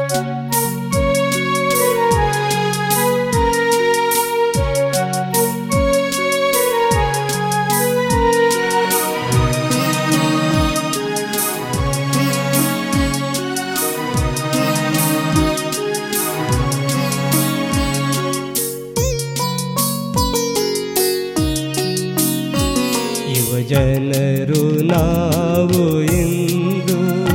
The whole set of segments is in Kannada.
ಯುವ ಜನರು ನಾವು ಇಂದು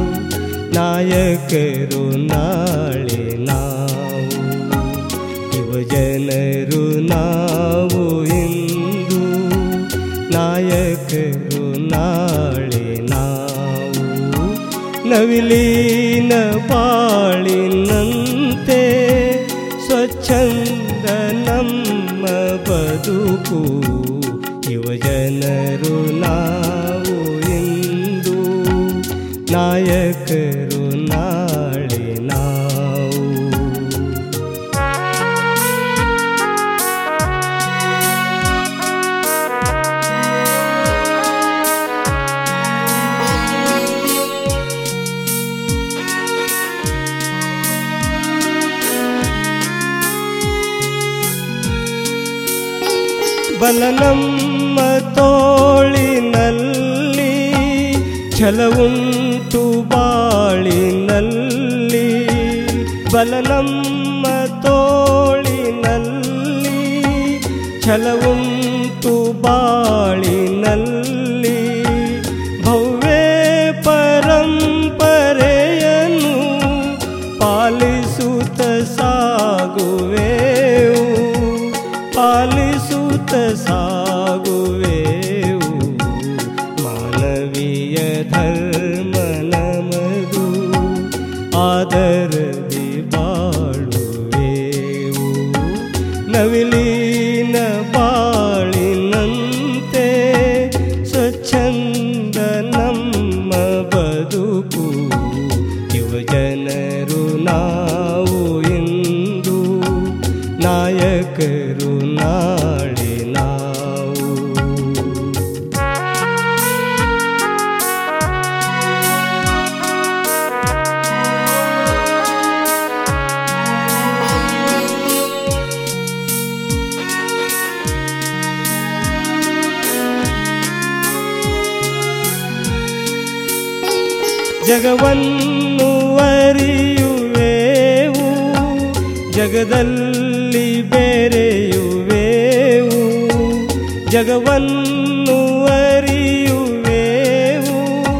ನಾಯಕರು ನಾಳೆ ನಾವು ಯುವ ಜನರು ನಾವು ಇಂದು ನಾಯಕರು ನಾಳೆ ನಾವು ನವಿಲಿನ ಬಾಳಿನಂತೆ ಸ್ವಚ್ಛಂದ ನಮ್ಮ ಬದುಕು ಯುವ ಜನರು ನಾವು ಇಂದು ನಾಯಕರು ನಾಳೆ ನಾವು ಬಲ ನಮ್ಮ ತೋಳಿನಲ್ಲಿ ಛಲವುಂಟು ಬಾಳಿನಲ್ಲಿ ಬಲ ನಮ್ಮ ತೋಳಿನಲ್ಲಿ ಛಲವುಂಟು ಬಾಳಿನಲ್ಲಿ ಭವ್ಯ ಪರಂಪರೆಯನ್ನು ಪಾಲಿಸುತ್ತ ಸಾಗುವೆವು ಪಾಲಿಸುತ್ತ ಸಾಗುವೆವು ಮಾನವೀಯ ಧರ್ಮ ನಮದು ಆದರದಿ ಬಾಳುವೆವು ನವಿಲಿನ ಬಾಳಿನಂತೆ ಸ್ವಚ್ಛಂದ ನಮ್ಮ ಬದುಕು ಯುವ ಜನರು ನಾವು ಇಂದು ನಾಯಕರು ನಾಳೆ ನಾವು ಜಗವನ್ನು ಅರಿಯುವೆವು ಜಗದಲ್ಲಿ ಬೆರೆಯುವೆವು ಜಗವನ್ನು ಅರಿಯುವೆವು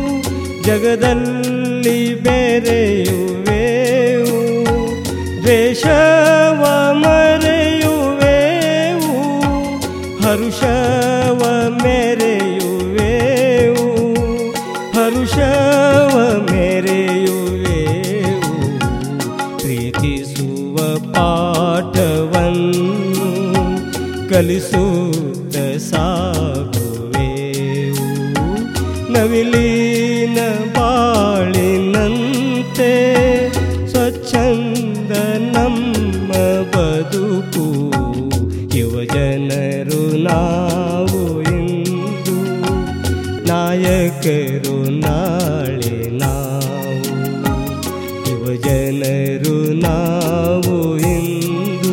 ಜಗದಲ್ಲಿ ಬೆರೆಯುವೆವು ದ್ವೇಷವ ಮರೆಯುವೆವು ಹರುಷವ ಮೆರೆಯುವೆವು ಹರುಷವ ಮೆರೆಯುವೆವು ಪ್ರೀತಿಸುವ ಪಾಠವನ್ನು ಕಲಿಸುತ್ತ ಸಾಗುವೆವು ನವಿಲಿನ ಬಾಳಿನಂತೆ ಸ್ವಚ್ಛಂದ ನಮ್ಮ ಬದುಕು ಯುವ ಜನರು ನಾವು ಇಂದು ನಾಯಕರು ನಾಳೆ ನಾವು ಯುವ ಜನರು ನಾವು ಇಂದು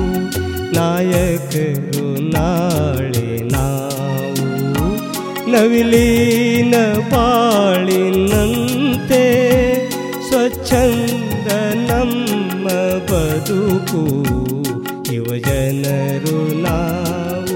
ನಾಯಕರು ನಾಳೆ ನಾವು ನವಿಲಿನ ಬಾಳಿನಂತೆ ಸ್ವಚ್ಛಂದ ನಮ್ಮ ಬದುಕು ಯುವ ಜನರು ನಾವು